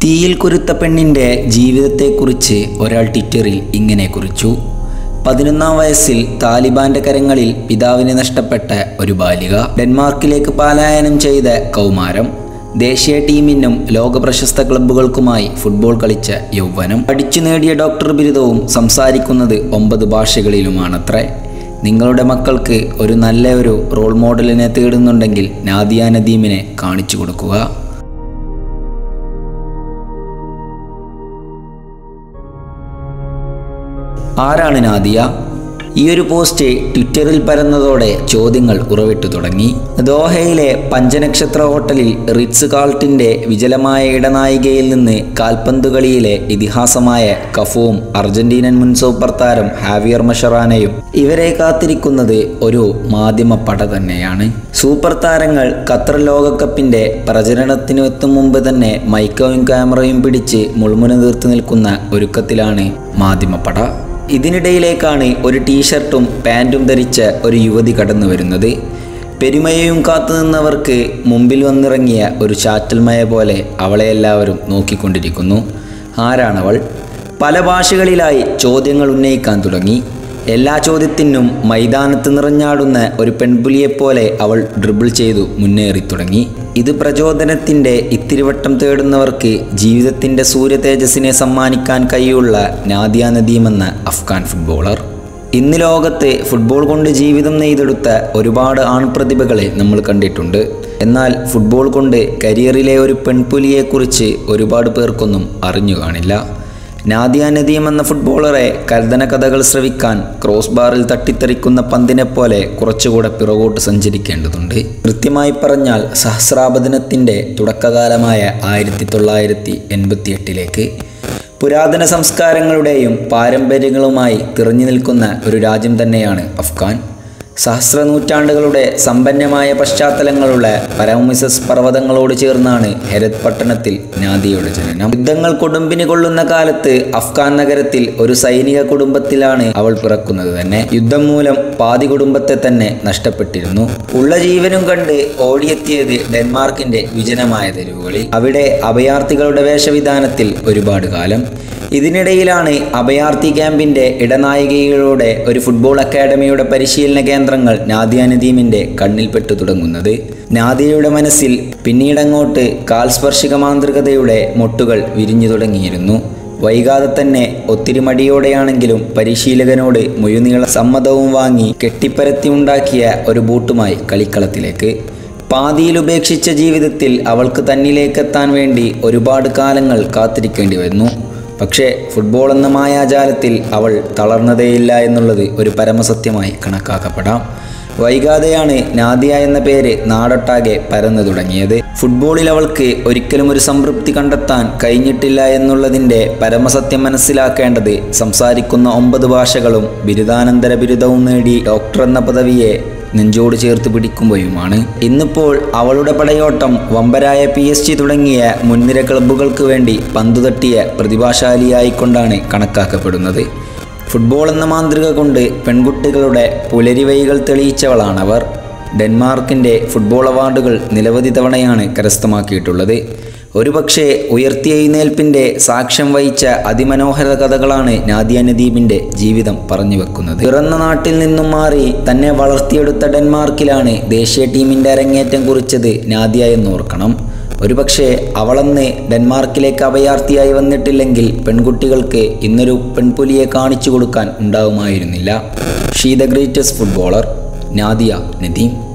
തീയിൽ കുരുത്ത പെണ്ണിൻ്റെ ജീവിതത്തെക്കുറിച്ച് ഒരാൾ ട്വിറ്ററിൽ ഇങ്ങനെ കുറിച്ചു പതിനൊന്നാം വയസ്സിൽ താലിബാന്റെ കരങ്ങളിൽ പിതാവിനെ നഷ്ടപ്പെട്ട ഒരു ബാലിക ഡെൻമാർക്കിലേക്ക് പലായനം ചെയ്ത കൗമാരം ദേശീയ ടീമിനും ലോക പ്രശസ്ത ക്ലബ്ബുകൾക്കുമായി ഫുട്ബോൾ കളിച്ച യൗവനം പഠിച്ചു നേടിയ ഡോക്ടർ ബിരുദവും സംസാരിക്കുന്നത് ഒമ്പത് ഭാഷകളിലുമാണത്രേ നിങ്ങളുടെ മക്കൾക്ക് ഒരു നല്ല ഒരു റോൾ മോഡലിനെ തേടുന്നുണ്ടെങ്കിൽ നാദിയ നദീമിനെ കാണിച്ചു കൊടുക്കുക ആരാണ് നാദിയ ഈ ഒരു പോസ്റ്റ് ട്വിറ്ററിൽ പരന്നതോടെ ചോദ്യങ്ങൾ ഉറവിട്ടു തുടങ്ങി ദോഹയിലെ പഞ്ചനക്ഷത്ര ഹോട്ടലിൽ റിറ്റ്സ് കാൾട്ടിന്റെ വിജലമായ ഇടനായികയിൽ നിന്ന് കാൽപന്ത് കളിയിലെ ഇതിഹാസമായ കഫുവും അർജന്റീനൻ മുൻ സൂപ്പർ താരം ഹാവിയർ മഷറാനയും ഇവരെ കാത്തിരിക്കുന്നത് ഒരു മാധ്യമ പട തന്നെയാണ് സൂപ്പർ താരങ്ങൾ ഖത്തർ ലോകകപ്പിന്റെ പ്രചരണത്തിന് എത്തും മുമ്പ് തന്നെ മൈക്കോയും ക്യാമറയും പിടിച്ച് മുൾമുന തീർത്ത് നിൽക്കുന്ന ഒരുക്കത്തിലാണ് മാധ്യമപ്പട ഇതിനിടയിലേക്കാണ് ഒരു ടീഷർട്ടും പാൻറ്റും ധരിച്ച ഒരു യുവതി കടന്നു വരുന്നത് പെരുമയയും കാത്തുനിന്നവർക്ക് മുമ്പിൽ വന്നിറങ്ങിയ ഒരു ചാറ്റൽമയ പോലെ അവളെ എല്ലാവരും നോക്കിക്കൊണ്ടിരിക്കുന്നു ആരാണവൾ പല ഭാഷകളിലായി ചോദ്യങ്ങൾ ഉന്നയിക്കാൻ തുടങ്ങി എല്ലാ ചോദ്യത്തിനും മൈതാനത്ത് നിറഞ്ഞാടുന്ന ഒരു പെൺപുലിയെപ്പോലെ അവൾ ഡ്രിബിൾ ചെയ്തു മുന്നേറി തുടങ്ങി ഇത് പ്രചോദനത്തിൻ്റെ ഇത്തിരിവട്ടം തേടുന്നവർക്ക് ജീവിതത്തിൻ്റെ സൂര്യ തേജസ്സിനെ സമ്മാനിക്കാൻ കഴിയുള്ള നാദിയ നദീം എന്ന അഫ്ഗാൻ ഫുട്ബോളർ ഇന്ന് ലോകത്ത് ഫുട്ബോൾ കൊണ്ട് ജീവിതം നെയ്തെടുത്ത ഒരുപാട് ആൺപ്രതിഭകളെ നമ്മൾ കണ്ടിട്ടുണ്ട് എന്നാൽ ഫുട്ബോൾ കൊണ്ട് കരിയറിലെ ഒരു പെൺപുലിയെക്കുറിച്ച് ഒരുപാട് പേർക്കൊന്നും അറിഞ്ഞു കാണില്ല നാദിയ നദീം എന്ന ഫുട്ബോളറെ കൽദന കഥകൾ ശ്രവിക്കാൻ ക്രോസ് ബാറിൽ തട്ടിത്തെറിക്കുന്ന പന്തിനെ പോലെ കുറച്ചുകൂടെ പിറകോട്ട് സഞ്ചരിക്കേണ്ടതുണ്ട് കൃത്യമായി പറഞ്ഞാൽ സഹസ്രാബദിനത്തിൻ്റെ തുടക്കകാലമായ ആയിരത്തി തൊള്ളായിരത്തി എൺപത്തി എട്ടിലേക്ക് പുരാതന സംസ്കാരങ്ങളുടെയും പാരമ്പര്യങ്ങളുമായി തിറഞ്ഞു നിൽക്കുന്ന ഒരു രാജ്യം തന്നെയാണ് അഫ്ഗാൻ സഹസ്ര നൂറ്റാണ്ടുകളുടെ സമ്പന്നമായ പശ്ചാത്തലങ്ങളുള്ള പരമിസസ് പർവ്വതങ്ങളോട് ചേർന്നാണ് ഹെരത് പട്ടണത്തിൽ നാദിയുടെ ജനനം യുദ്ധങ്ങൾ കൊടുമ്പിന് കൊള്ളുന്ന കാലത്ത് അഫ്ഗാൻ നഗരത്തിൽ ഒരു സൈനിക കുടുംബത്തിലാണ് അവൾ പിറക്കുന്നത് തന്നെ യുദ്ധം മൂലം പാതി കുടുംബത്തെ തന്നെ നഷ്ടപ്പെട്ടിരുന്നു ഉള്ള ജീവനും കണ്ട് ഓടിയെത്തിയത് ഡെൻമാർക്കിന്റെ വിജനമായ തെരുവുകളിൽ അവിടെ അഭയാർത്ഥികളുടെ വേഷവിധാനത്തിൽ ഒരുപാട് കാലം ഇതിനിടയിലാണ് അഭയാർത്ഥി ക്യാമ്പിന്റെ ഇടനായികയിലൂടെ ഒരു ഫുട്ബോൾ അക്കാദമിയുടെ പരിശീലന കേന്ദ്രങ്ങൾ നാദിയ നദീമിന്റെ കണ്ണിൽപ്പെട്ടു തുടങ്ങുന്നത് നാദിയയുടെ മനസ്സിൽ പിന്നീടങ്ങോട്ട് കാൽസ്പർശിക മാന്ത്രികതയുടെ മൊട്ടുകൾ വിരിഞ്ഞു തുടങ്ങിയിരുന്നു വൈകാതെ തന്നെ ഒത്തിരി മടിയോടെയാണെങ്കിലും പരിശീലകനോട് മുഴുനീള സമ്മതവും വാങ്ങി കെട്ടിപ്പരത്തി ഉണ്ടാക്കിയ ഒരു ബൂട്ടുമായി കളിക്കളത്തിലേക്ക് പാതിയിൽ ഉപേക്ഷിച്ച ജീവിതത്തിൽ അവൾക്ക് തന്നിലേക്കെത്താൻ വേണ്ടി ഒരുപാട് കാലങ്ങൾ കാത്തിരിക്കേണ്ടി വന്നു പക്ഷേ ഫുട്ബോൾ എന്ന മായാജാലത്തിൽ അവൾ തളർന്നതേയില്ല എന്നുള്ളത് ഒരു പരമസത്യമായി കണക്കാക്കപ്പെടാം വൈകാതെയാണ് നാദിയ എന്ന പേര് നാടൊട്ടാകെ പരന്നു തുടങ്ങിയത് ഫുട്ബോളിൽ അവൾക്ക് ഒരിക്കലും ഒരു സംതൃപ്തി കണ്ടെത്താൻ കഴിഞ്ഞിട്ടില്ല എന്നുള്ളതിൻ്റെ പരമസത്യം മനസ്സിലാക്കേണ്ടത് സംസാരിക്കുന്ന ഒമ്പത് ഭാഷകളും ബിരുദാനന്തര ബിരുദവും നേടി ഡോക്ടർ എന്ന പദവിയെ നെഞ്ചോട് ചേർത്ത് പിടിക്കുമ്പോഴുമാണ് ഇന്നിപ്പോൾ അവളുടെ പടയോട്ടം വമ്പരായ പി എസ് ജി തുടങ്ങിയ മുൻനിര ക്ലബ്ബുകൾക്ക് വേണ്ടി പന്തുതട്ടിയ പ്രതിഭാശാലിയായിക്കൊണ്ടാണ് കണക്കാക്കപ്പെടുന്നത് ഫുട്ബോൾ എന്ന മാന്ത്രിക കൊണ്ട് പെൺകുട്ടികളുടെ പുലരിവൈകൾ തെളിയിച്ചവളാണവർ ഡെൻമാർക്കിൻ്റെ ഫുട്ബോൾ അവാർഡുകൾ നിരവധി തവണയാണ് കരസ്ഥമാക്കിയിട്ടുള്ളത് ഒരുപക്ഷെ ഉയർത്തിയെഴുന്നേൽപ്പിൻ്റെ സാക്ഷ്യം വഹിച്ച അതിമനോഹര കഥകളാണ് നാദിയ നദീബിൻ്റെ ജീവിതം പറഞ്ഞു വെക്കുന്നത് പിറന്ന നാട്ടിൽ നിന്നും മാറി തന്നെ വളർത്തിയെടുത്ത ഡെൻമാർക്കിലാണ് ദേശീയ ടീമിൻ്റെ അരങ്ങേറ്റം കുറിച്ചത് നാദിയ എന്നോർക്കണം ഒരുപക്ഷെ അവളന്ന് ഡെൻമാർക്കിലേക്ക് അഭയാർത്ഥിയായി വന്നിട്ടില്ലെങ്കിൽ പെൺകുട്ടികൾക്ക് ഇന്നൊരു പെൺപുലിയെ കാണിച്ചു കൊടുക്കാൻ ഉണ്ടാവുമായിരുന്നില്ല she the greatest footballer Nadia Nadeem